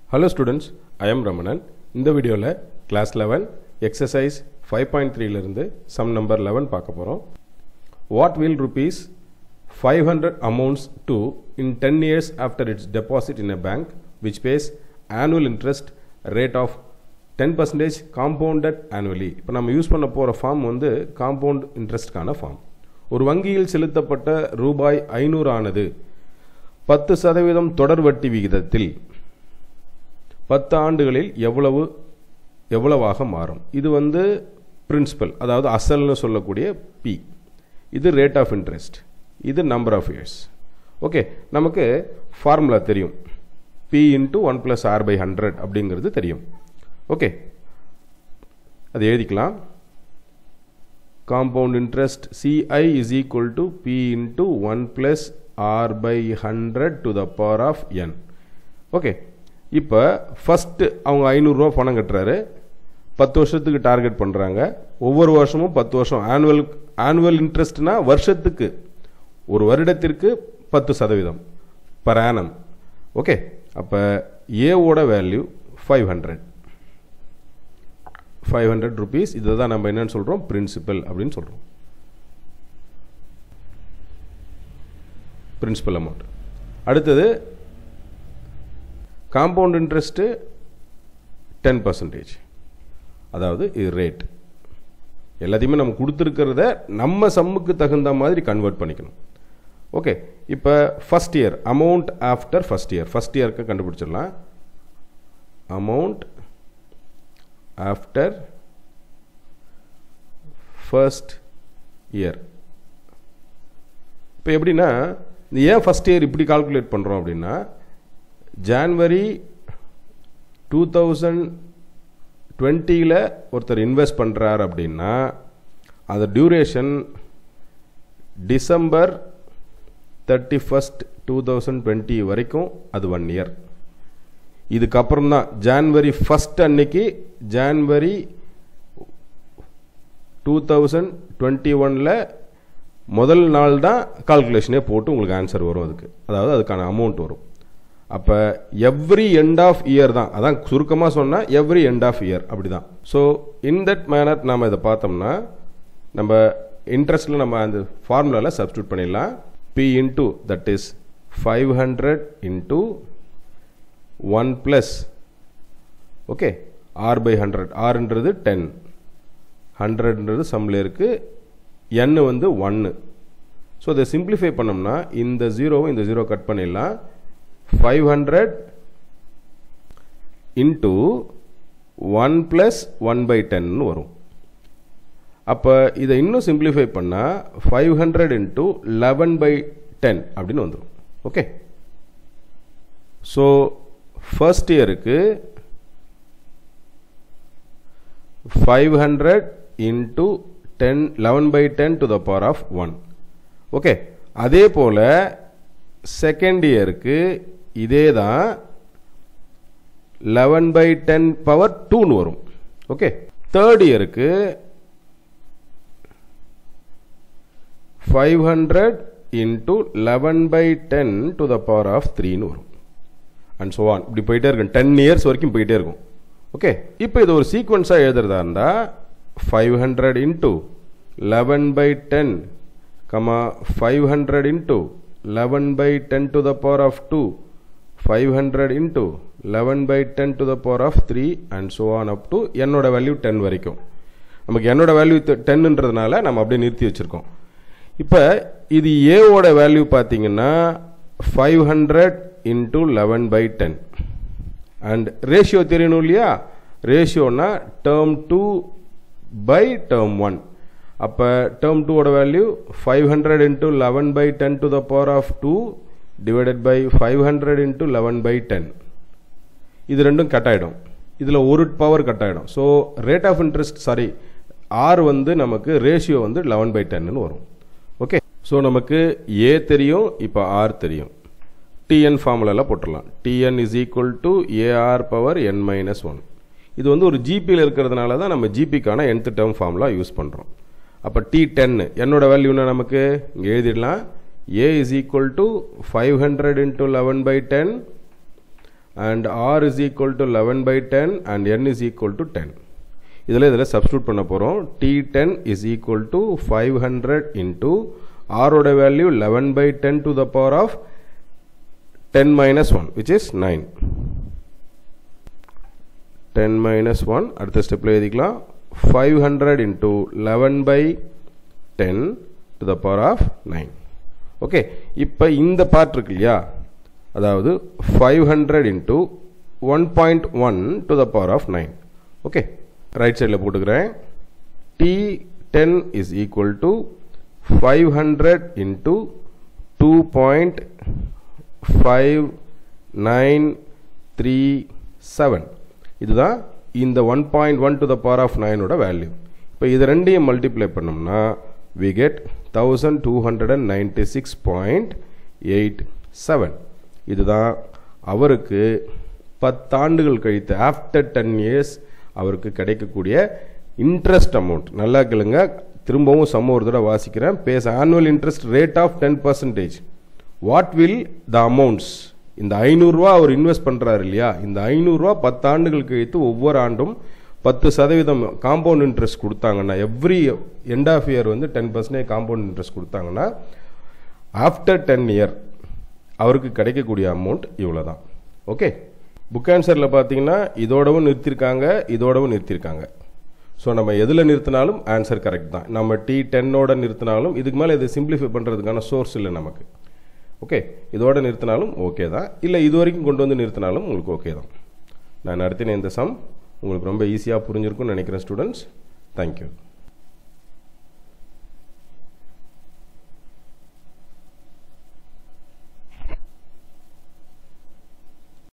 hello students I am Ramanan இந்த வீடியோவில் class eleven exercise five point த்ரீலேருந்து சம் நம்பர் லெவன் பார்க்க போகிறோம் what will rupees five hundred amounts to in ten years after its deposit in a bank which pays annual interest rate of ten percentage compounded annually இப்போ நம்ம use பண்ண போகிற form வந்து compound இன்ட்ரெஸ்ட்கான form ஒரு வங்கியில் செலுத்தப்பட்ட ரூபாய் ஐநூறு ஆனது பத்து சதவீதம் தொடர் வட்டி விகிதத்தில் பத்து ஆண்டுகளில் எவ்வளவு எவ்வளவாக மாறும் இது வந்து பிரின்சிபல் அதாவது அசல்னு சொல்லக்கூடிய பி இது ரேட் ஆஃப் இன்ட்ரெஸ்ட் இது நம்பர் ஆஃப் இயர்ஸ் ஓகே நமக்கு ஃபார்முலா தெரியும் P into one plus R by hundred அப்படிங்கிறது தெரியும் ஓகே அது எழுதிக்கலாம் compound interest CI is equal to P into 1 plus R by 100 to the power of N okay இப்போ first அவங்க ஐநூறுரூவா பணம் கட்டுறாரு பத்து வருஷத்துக்கு டார்கெட் பண்ணுறாங்க ஒவ்வொரு வருஷமும் பத்து வருஷம் ஆனுவல் ஆனுவல் இன்ட்ரெஸ்ட்னா வருஷத்துக்கு ஒரு வருடத்திற்கு பத்து சதவீதம் பர் ஆனம் ஓகே அப்போ ஏவோட value five hundred five hundred rupees இதை தான் நம்ம என்னன்னு சொல்கிறோம் பிரின்சிபல் அப்படின்னு சொல்கிறோம் பிரின்சிபல் அமௌண்ட் அடுத்தது காம்பவுண்ட் இன்ட்ரெஸ்ட்டு டென் பர்சன்டேஜ் அதாவது இது ரேட் எல்லாத்தையுமே நம்ம கொடுத்துருக்கிறத நம்ம சம்முக்கு தகுந்த மாதிரி கன்வெர்ட் பண்ணிக்கணும் ஓகே இப்போ first year amount after first year first இயருக்கு கண்டுபிடிச்சிடலாம் அமௌண்ட் ஆஃப்டர் ஃபர்ஸ்ட் இயர் இப்போ எப்படின்னா இந்த ஏன் ஃபஸ்ட் இயர் இப்படி கால்குலேட் பண்ணுறோம் அப்படின்னா ஜான்வரி டூ தௌசண்ட் டுவெண்ட்டியில் ஒருத்தர் இன்வெஸ்ட் பண்ணுறார் அப்படின்னா அந்த duration December thirty first two thousand twenty வரைக்கும் அது ஒன் இயர் இதுக்கப்புறம் தான் ஜான்வரி ஃபஸ்ட் அன்னைக்கு ஜான்வரி டூ தௌசண்ட் டுவெண்ட்டி ஒனில் முதல் நாள் தான் கால்குலேஷனே போட்டு உங்களுக்கு ஆன்சர் வரும் அதுக்கு அதாவது அதுக்கான அமௌண்ட் வரும் அப்போ எவ்ரி எண்ட் ஆஃப் இயர் தான் அதான் சுருக்கமாக சொன்னால் எவ்ரி எண்ட் ஆஃப் இயர் அப்படி தான் ஸோ இன் தட் மேனர் நாம் இதை பார்த்தோம்னா நம்ம இன்ட்ரெஸ்ட்டில் நம்ம அந்த ஃபார்முலாவில் சப்ஸ்டியூட் பண்ணிடலாம் P into that is five hundred into one plus okay R by hundred ஆறுன்றது டென் ஹண்ட்ரட்ன்றது சம்மில் இருக்குது என் வந்து ஒன்று ஸோ இதை சிம்பிளிஃபை பண்ணோம்னா இந்த ஜீரோவை இந்த ஜீரோ கட் பண்ணிடலாம் five hundred into one plus one by டென்னு வரும் அப்போ இதை இன்னும் சிம்பிளிஃபை பண்ணால் five hundred into eleven by ten அப்படின்னு வந்துடும் ஓகே ஸோ ஃபர்ஸ்ட் இயருக்கு five hundred into ten eleven by ten to the power of one okay அதே போல் செகண்ட் இயருக்கு இதே தான் லெவன் பை டென் பவர் டூன்னு வரும் ஓகே தேர்ட் இயருக்கு five hundred into eleven by ten to the power of த்ரீன்னு வரும் அண்ட் ஸோ ஆன் இப்படி போயிட்டே இருக்கும் டென் இயர்ஸ் வரைக்கும் போயிட்டே இருக்கும் ஓகே இப்போ இது ஒரு சீக்வன்ஸாக எழுதுறதா இருந்தால் five hundred into eleven by ten comma five hundred into eleven by ten to the power of two five hundred into eleven by ten to the power of three and so on up to என்னோட value ten வரைக்கும் நமக்கு என்னோட value டென்னுன்றதுனால நம்ம அப்படியே நிறுத்தி வச்சுருக்கோம் இப்போ இது ஏவோட வேல்யூ பார்த்தீங்கன்னா five hundred into eleven by ten and ratio தெரியணும் இல்லையா ரேஷியோனா term two by term one அப்போ டேர்ம் டூவோட value five hundred into eleven by ten to the power of two divided by five hundred into eleven by ten இது ரெண்டும் cut ஆகிடும் இதில் ஒரு பவர் கட் ஆகிடும் so rate of interest sorry R வந்து நமக்கு ரேஷியோ வந்து லெவன் பை டென்னு வரும் ஓகே ஸோ நமக்கு ஏ தெரியும் இப்போ ஆர் தெரியும் டிஎன் ஃபார்முலாவில் போட்டுடலாம் TN is equal to AR power N minus one இது வந்து ஒரு ஜிபியில் இருக்கிறதுனால தான் நம்ம ஜிபிக்கான என்த் டேர்ம் ஃபார்முலா யூஸ் பண்ணுறோம் அப்போ டி டென்னு என்னோட வேல்யூனா நமக்கு இங்கே எழுதிடலாம் A is equal to five hundred into eleven by ten and r is equal to 11 by 10 and n is equal to 10 இதில் இதில் சப்ஸ்டியூட் பண்ண போகிறோம் T ten is equal to five hundred into ஆரோட value eleven by ten to the power of ten minus one which is nine ten minus one அடுத்த ஸ்டெப்பில் எழுதிக்கலாம் five hundred into eleven by ten to the power of nine okay இப்போ இந்த part இருக்கு இல்லையா அதாவது five hundred into one point one to the power of nine okay right சைடில் போட்டுக்கிறேன் T ten is equal to five hundred into two point five nine three seven இதுதான் இந்த one point one to the power of நைனோட value இப்போ இது ரெண்டையும் multiply பண்ணோம்னா we get thousand two hundred and ninety six point eight seven இதுதான் அவருக்கு பத்தாண்டுகள் கழித்து ஆஃப்டர் டென் இயர்ஸ் அவருக்கு கிடைக்கக்கூடிய இன்ட்ரெஸ்ட் அமௌண்ட் நல்லா கேளுங்க திரும்பவும் சம்ம ஒரு தடவை வாசிக்கிறேன் பேச annual interest rate of ten percentage what will the amounts இந்த ஐநூறுரூவா அவர் இன்வெஸ்ட் பண்ணுறாரு இல்லையா இந்த ஐநூறுரூவா பத்தாண்டுகள் கழித்து ஒவ்வொரு ஆண்டும் பத்து சதவீதம் காம்பவுண்ட் இன்ட்ரெஸ்ட் கொடுத்தாங்கன்னா எவ்ரி எண்ட் ஆஃப் இயர் வந்து டென் பர்சன்டேஜ் காம்பவுண்ட் இன்ட்ரெஸ்ட் கொடுத்தாங்கன்னா ஆஃப்டர் டென் இயர் அவருக்கு கிடைக்கக்கூடிய அமௌண்ட் இவ்வளோ தான் ஓகே புக் ஆன்சரில் பார்த்தீங்கன்னா இதோடவும் நிறுத்தியிருக்காங்க இதோடவும் நிறுத்தியிருக்காங்க ஸோ நம்ம எதில் நிறுத்தினாலும் ஆன்சர் கரெக்ட் தான் நம்ம டி டென்னோட நிறுத்தினாலும் இதுக்கு மேலே இதை சிம்பிளிஃபை பண்ணுறதுக்கான சோர்ஸ் இல்லை நமக்கு ஓகே இதோட நிறுத்தினாலும் ஓகே தான் இல்லை இது வரைக்கும் கொண்டு வந்து நிறுத்தினாலும் உங்களுக்கு ஓகே தான் நான் நடத்தின இந்த சம் உங்களுக்கு ரொம்ப ஈஸியாக புரிஞ்சிருக்கும்னு நினைக்கிறேன் ஸ்டூடெண்ட்ஸ் தேங்க்யூ